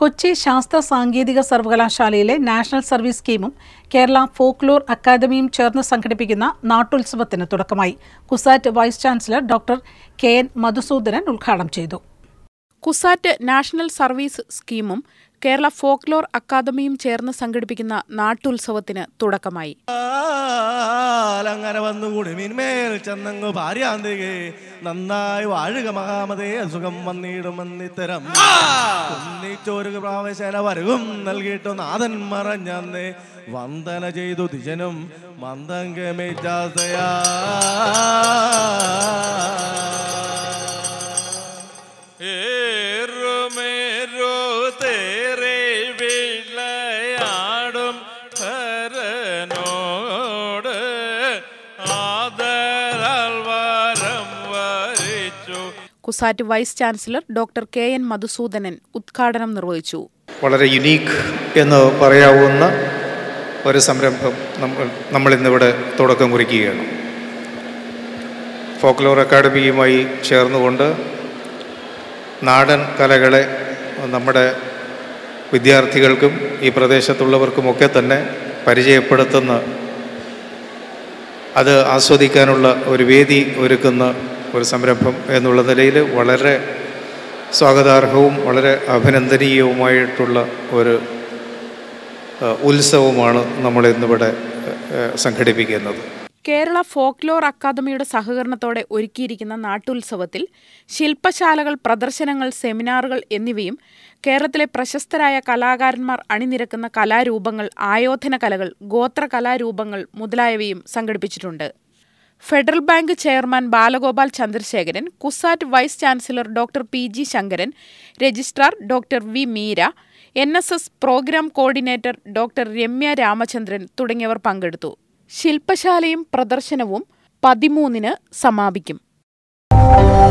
കൊച്ചി ശാസ്ത്ര സാങ്കേതിക സർവകലാശാലയിലെ നാഷണൽ സർവീസ് സ്കീമും കേരള ഫോക്ലോർ അക്കാദമിയും ചേർന്ന് സംഘടിപ്പിക്കുന്ന നാട്ടുത്സവത്തിന് തുടക്കമായി CUSAT vice chancellor doctor K N Madhusudanan ഉദ്ഘാടനം ചെയ്തു കുസാറ്റ് നാഷണൽ സർവീസ് സ്കീമും കേരള ഫോക്ലോർ അക്കാദമിയും ചേർന്ന് സംഘടിപ്പിക്കുന്ന നാട്ടുത്സവത്തിന് തുടക്കമായി അങ്ങനെ വന്നുകൂടി മീൻമേൽ ചെന്നങ്ങ് ഭാര്യാന്തികെ നന്നായി വാഴുക മഹാമതേ അസുഖം വന്നിടുമെന്നിത്തരം ഒന്നിച്ചൊരു പ്രാവശ്യന വരവും നൽകിയിട്ടു നാഥൻ മറഞ്ഞന്നേ വന്ദന ചെയ്തു ദിജനും മന്ദങ്കമിച്ചാസയാ ഏറുമേറു തേരെ വിളയാടും ഹരനോട് ആദരാൽ വരം വരിച്ചു CUSAT vice chancellor doctor K N Madhusudanan ഉദ്ഘാടനം നിർവഹിച്ചു വളരെ യുനീക്ക് എന്ന് പറയാവുന്ന ഒരു സംരംഭം നമ്മൾ നമ്മളിന്നിവിടെ തുടക്കം കുറിക്കുകയാണ് ഫോക്ലോർ അക്കാഡമിയുമായി ചേർന്നുകൊണ്ട് നാടൻ കലകളെ നമ്മുടെ വിദ്യാർത്ഥികൾക്കും ഈ പ്രദേശത്തുള്ളവർക്കുമൊക്കെ തന്നെ പരിചയപ്പെടുത്തുന്ന അത് ആസ്വദിക്കാനുള്ള ഒരു വേദി ഒരുക്കുന്ന ഒരു സംരംഭം എന്നുള്ള നിലയിൽ വളരെ സ്വാഗതാർഹവും വളരെ അഭിനന്ദനീയവുമായിട്ടുള്ള ഒരു ഏഹ്, ഉത്സവമാണ് നമ്മൾ ഇന്നിവിടെ ഏഹ്, സംഘടിപ്പിക്കുന്നത് കേരള ഫോക്ലോർ അക്കാദമിയുടെ സഹകരണത്തോടെ ഒരുക്കിയിരിക്കുന്ന നാട്ടുത്സവത്തിൽ ശില്പശാലകൾ പ്രദർശനങ്ങൾ സെമിനാറുകൾ എന്നിവയും കേരളത്തിലെ പ്രശസ്തരായ കലാകാരന്മാർ അണിനിരക്കുന്ന കലാരൂപങ്ങൾ ആയോധന കലകൾ ഗോത്ര കലാരൂപങ്ങൾ മുതലായവയും സംഘടിപ്പിച്ചിട്ടുണ്ട് federal bank chairman Balagopal Chandrasekharan CUSAT vice chancellor doctor P G Sankaran registrar doctor V Meera N S S programme coordinator doctor Ramya Ramachandran തുടങ്ങിയവർ പങ്കെടുത്തു ശില്പശാലയും പ്രദർശനവും പതിമൂന്നിന് സമാപിക്കും